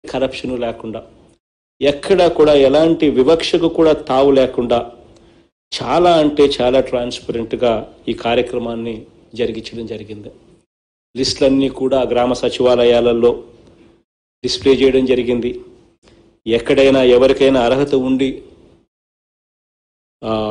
corruption లేకుండా ఎక్కడ కూడా ఎలాంటి వివక్షకు కూడా తావు లేకుండా చాలా అంటే చాలా ట్రాన్స్పరెంట్గా ఈ కార్యక్రమాన్ని జరిగించడం జరిగింది లిస్టులన్నీ కూడా గ్రామ సచివాలయాలలో డిస్ప్లే చేయడం జరిగింది ఎక్కడైనా ఎవరికైనా అర్హత ఉండి ఆ,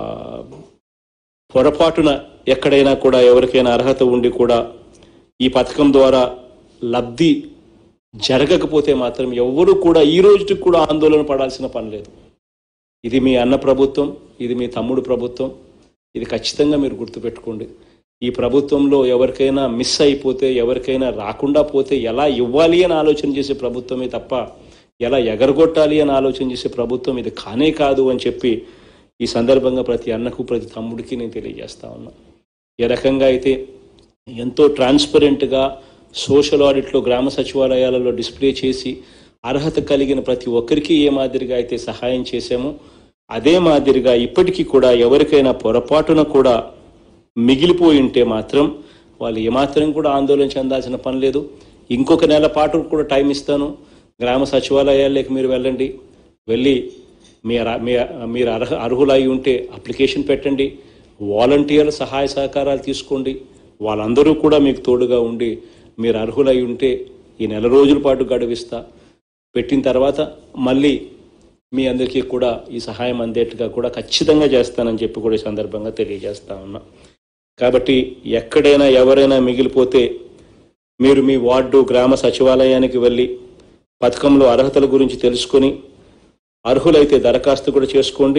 పొరపాటున ఎక్కడైనా కూడా ఎవరికైనా అర్హత ఉండి కూడా ఈ పథకం ద్వారా లబ్ధి జరగకపోతే మాత్రం ఎవ్వరూ కూడా ఈ రోజుకి కూడా ఆందోళన పడాల్సిన పని లేదు ఇది మీ అన్న ప్రభుత్వం ఇది మీ తమ్ముడు ప్రభుత్వం ఇది ఖచ్చితంగా మీరు గుర్తుపెట్టుకోండి ఈ ప్రభుత్వంలో ఎవరికైనా మిస్ అయిపోతే ఎవరికైనా రాకుండా పోతే ఎలా ఇవ్వాలి అని ఆలోచన చేసే ప్రభుత్వమే తప్ప ఎలా ఎగరగొట్టాలి అని ఆలోచన చేసే ప్రభుత్వం ఇది కానే కాదు అని చెప్పి ఈ సందర్భంగా ప్రతి అన్నకు ప్రతి తమ్ముడికి నేను తెలియజేస్తా ఉన్నా ఏ రకంగా అయితే ఎంతో ట్రాన్స్పరెంట్గా సోషల్ ఆడిట్లో గ్రామ సచివాలయాలలో డిస్ప్లే చేసి అర్హత కలిగిన ప్రతి ఒక్కరికి ఏ మాదిరిగా అయితే సహాయం చేశామో అదే మాదిరిగా ఇప్పటికీ కూడా ఎవరికైనా పొరపాటున కూడా మిగిలిపోయి ఉంటే మాత్రం వాళ్ళు ఏమాత్రం కూడా ఆందోళన చెందాల్సిన పని లేదు ఇంకొక నెల పాటు కూడా టైం ఇస్తాను గ్రామ సచివాలయాల్లోకి మీరు వెళ్ళండి వెళ్ళి మీ అర- మీ మీరు అర్హ అర్హులై ఉంటే అప్లికేషన్ పెట్టండి వాలంటీర్ల సహాయ సహకారాలు తీసుకోండి వాళ్ళందరూ కూడా మీకు తోడుగా ఉండి మీరు అర్హులై ఉంటే ఈ నెల రోజుల పాటు గడువిస్తా పెట్టిన తర్వాత మళ్ళీ మీ అందరికీ కూడా ఈ సహాయం అందేట్టుగా కూడా ఖచ్చితంగా చేస్తానని చెప్పి కూడా ఈ సందర్భంగా తెలియజేస్తా ఉన్నా కాబట్టి ఎక్కడైనా ఎవరైనా మిగిలిపోతే మీరు మీ వార్డు గ్రామ సచివాలయానికి వెళ్ళి పథకంలో అర్హతల గురించి తెలుసుకొని అర్హులైతే దరఖాస్తు కూడా చేసుకోండి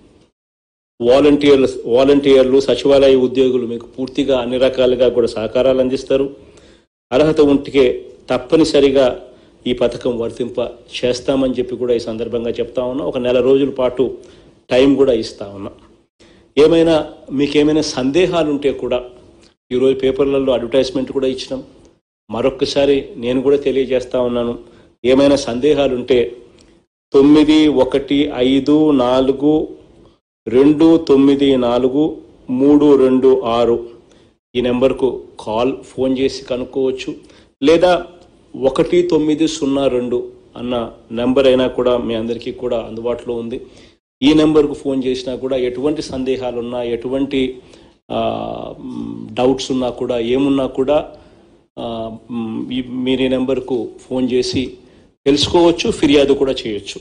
వాలంటీర్లు వాలంటీర్లు సచివాలయ ఉద్యోగులు మీకు పూర్తిగా అన్ని రకాలుగా కూడా సహకారాలు అందిస్తారు అర్హత ఉంటికే తప్పనిసరిగా ఈ పథకం వర్తింప చేస్తామని చెప్పి కూడా ఈ సందర్భంగా చెప్తా ఉన్నా ఒక నెల రోజుల పాటు టైం కూడా ఇస్తా ఉన్నా ఏమైనా మీకేమైనా సందేహాలు ఉంటే కూడా ఈరోజు పేపర్లలో అడ్వర్టైజ్మెంట్ కూడా ఇచ్చినాం మరొక్కసారి నేను కూడా తెలియజేస్తా ఉన్నాను ఏమైనా సందేహాలు ఉంటే తొమ్మిది ఒకటి ఐదు నాలుగు రెండు తొమ్మిది నాలుగు మూడు రెండు ఆరు ఈ నెంబర్కు కాల్ ఫోన్ చేసి కనుక్కోవచ్చు లేదా ఒకటి తొమ్మిది సున్నా రెండు అన్న నెంబర్ అయినా కూడా మీ అందరికీ కూడా అందుబాటులో ఉంది ఈ నెంబర్కు ఫోన్ చేసినా కూడా ఎటువంటి సందేహాలు ఉన్నా ఎటువంటి డౌట్స్ ఉన్నా కూడా ఏమున్నా కూడా ఆ, మ్, ఈ- మీరు ఈ నెంబర్కు ఫోన్ చేసి తెలుసుకోవచ్చు ఫిర్యాదు కూడా చేయొచ్చు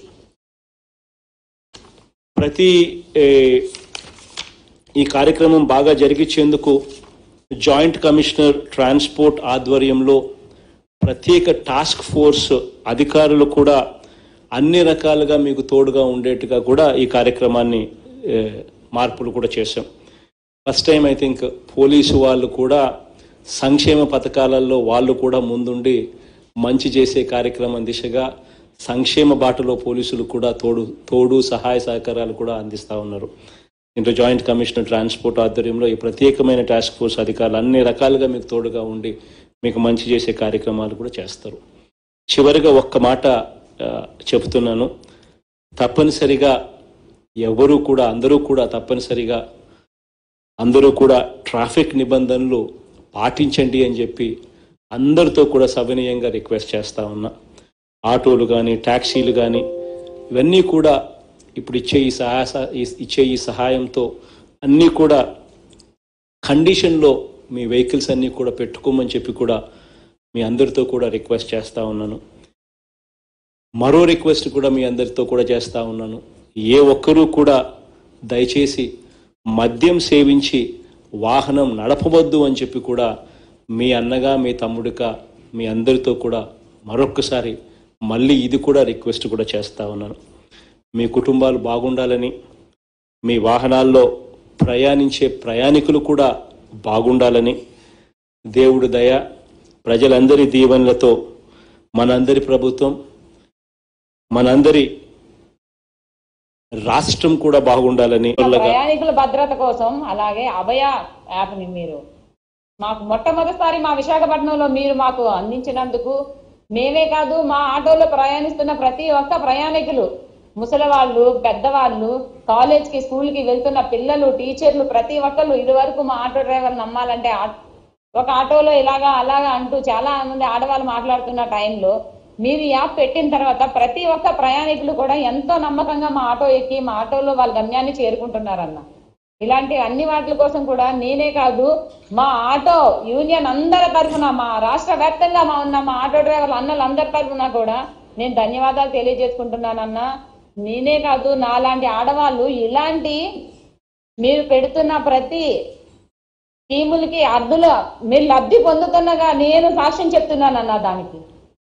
ప్రతి ఏ, ఈ కార్యక్రమం బాగా జరిగించేందుకు జాయింట్ కమిషనర్ ట్రాన్స్పోర్ట్ ఆధ్వర్యంలో ప్రత్యేక టాస్క్ ఫోర్స్ అధికారులు కూడా అన్ని రకాలుగా మీకు తోడుగా ఉండేట్టుగా కూడా ఈ కార్యక్రమాన్ని ఏ, మార్పులు కూడా చేశాం first time I think police వాళ్ళు కూడా సంక్షేమ పథకాలలో వాళ్ళు కూడా ముందుండి మంచి చేసే కార్యక్రమం దిశగా సంక్షేమ బాటలో పోలీసులు కూడా తోడు తోడు సహాయ సహకారాలు కూడా అందిస్తూ ఉన్నారు ఇంట్లో జాయింట్ కమిషనర్ ట్రాన్స్పోర్ట్ ఆధ్వర్యంలో ఈ ప్రత్యేకమైన టాస్క్ ఫోర్స్ అధికారులు అన్ని రకాలుగా మీకు తోడుగా ఉండి మీకు మంచి చేసే కార్యక్రమాలు కూడా చేస్తారు చివరిగా ఒక్క మాట ఆ, చెబుతున్నాను తప్పనిసరిగా ఎవరు కూడా అందరూ కూడా తప్పనిసరిగా అందరూ కూడా ట్రాఫిక్ నిబంధనలు పాటించండి అని చెప్పి అందరితో కూడా సవినయంగా రిక్వెస్ట్ చేస్తా ఉన్నా ఆటోలు కానీ ట్యాక్సీలు కానీ ఇవన్నీ కూడా ఇప్పుడు ఇచ్చే ఈ సహాయ ఈ- ఇచ్చే ఈ సహాయంతో అన్నీ కూడా కండిషన్లో మీ వెహికల్స్ అన్నీ కూడా పెట్టుకోమని చెప్పి కూడా మీ అందరితో కూడా రిక్వెస్ట్ చేస్తా ఉన్నాను మరో రిక్వెస్ట్ కూడా మీ అందరితో కూడా చేస్తా ఉన్నాను ఏ ఒక్కరూ కూడా దయచేసి మద్యం సేవించి వాహనం నడపవద్దు అని చెప్పి కూడా మీ అన్నగా మీ తమ్ముడిగా మీ అందరితో కూడా మరొక్కసారి మళ్ళీ ఇది కూడా రిక్వెస్ట్ కూడా చేస్తా ఉన్నాను మీ కుటుంబాలు బాగుండాలని మీ వాహనాల్లో ప్రయాణించే ప్రయాణికులు కూడా బాగుండాలని దేవుడు దయ ప్రజలందరి దీవెనలతో మనందరి ప్రభుత్వం మనందరి రాష్ట్రం కూడా బాగుండాలని ప్రయాణికుల భద్రత కోసం అలాగే అభయ యాప్ ని మీరు మాకు మొట్టమొదటిసారి మా విశాఖపట్నంలో మీరు మాకు అందించినందుకు మేమే కాదు మా ఆటోలో ప్రయాణిస్తున్న ప్రతి ఒక్క ప్రయాణికులు ముసలి వాళ్ళు పెద్దవాళ్ళు కాలేజ్ కి స్కూల్ కి వెళ్తున్న పిల్లలు టీచర్లు ప్రతి ఒక్కళ్ళు ఇది వరకు మా ఆటో డ్రైవర్ నమ్మాలంటే ఆ- ఒక ఆటోలో ఇలాగా అలాగా అంటూ చాలా మంది ఆడవాళ్ళు మాట్లాడుతున్న టైంలో మీరు ఈ యాప్ పెట్టిన తర్వాత ప్రతి ఒక్క ప్రయాణికులు కూడా ఎంతో నమ్మకంగా మా ఆటో ఎక్కి మా ఆటోలో వాళ్ళ గమ్యాన్ని చేరుకుంటున్నారన్న ఇలాంటి అన్ని వాటి కోసం కూడా నేనే కాదు మా ఆటో యూనియన్ అందరి తరఫున మా రాష్ట్ర వ్యాప్తంగా మా ఉన్న మా ఆటో డ్రైవర్లు అన్నలు అందరి తరఫున కూడా నేను ధన్యవాదాలు తెలియజేసుకుంటున్నానన్న నేనే కాదు నాలాంటి ఆడవాళ్ళు ఇలాంటి మీరు పెడుతున్న ప్రతి స్కీములకి అద్దులు మీరు లబ్ధి పొందుతున్నగా నేను సాక్ష్యం చెప్తున్నానన్నా దానికి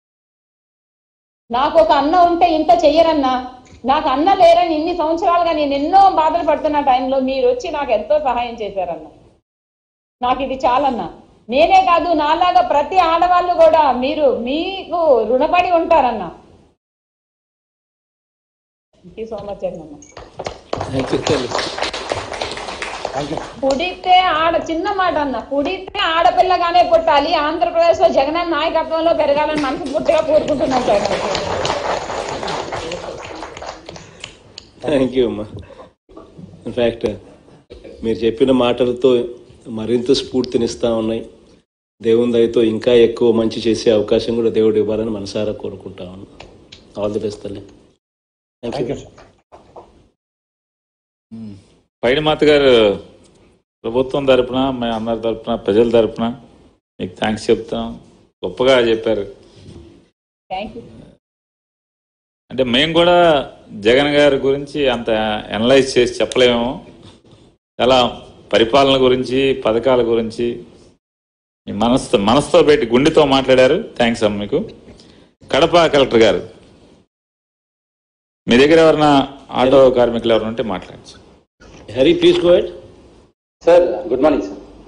నాకు ఒక అన్న ఉంటే ఇంత చెయ్యరన్నా నాకు అన్న లేరని ఇన్ని సంవత్సరాలుగా నేను ఎన్నో బాధలు పడుతున్న టైంలో మీరు వచ్చి నాకు ఎంతో సహాయం చేశారన్న నాకు ఇది చాలన్నా నేనే కాదు నాలాగా ప్రతి ఆడవాళ్ళు కూడా మీరు మీకు రుణపడి ఉంటారన్న థ్యాంక్ యూ సో మచ్ అన్న థ్యాంక్ యూ తల్లి పుడితే ఆడ చిన్న మాట అన్న పుడితే ఆడపిల్లగానే పుట్టాలి ఆంధ్రప్రదేశ్ లో జగనన్న నాయకత్వంలో పెరగాలని మనస్ఫూర్తిగా కోరుకుంటున్నాను సార్ థ్యాంక్ యూ అమ్మా ఇన్ఫ్యాక్ట్ మీరు చెప్పిన మాటలతో మరింత స్ఫూర్తినిస్తా ఉన్నాయి దేవుని దయతో ఇంకా ఎక్కువ మంచి చేసే అవకాశం కూడా దేవుడు ఇవ్వాలని మనసారా కోరుకుంటా ఉన్నాను ఆల్ ది బెస్ట్ తల్లి థ్యాంక్ యూ పైడిమాత గారు ప్రభుత్వం తరపున మేము అందరి తరపున ప్రజల తరపున మీకు థ్యాంక్స్ చెప్తాం గొప్పగా చెప్పారు థ్యాంక్ యూ అంటే మేము కూడా జగన్ గారి గురించి అంత అనలైజ్ చేసి చెప్పలేము చాలా పరిపాలన గురించి పథకాల గురించి మీ మనసుతో మనసుతో పెట్టి గుండెతో మాట్లాడారు థ్యాంక్స్ అమ్మ మీకు కడప కలెక్టర్ గారు మీ దగ్గర ఎవరైనా ఆటో కార్మికులు ఎవరైనా ఉంటే మాట్లాడచ్చు Hari please go ahead sir good morning sir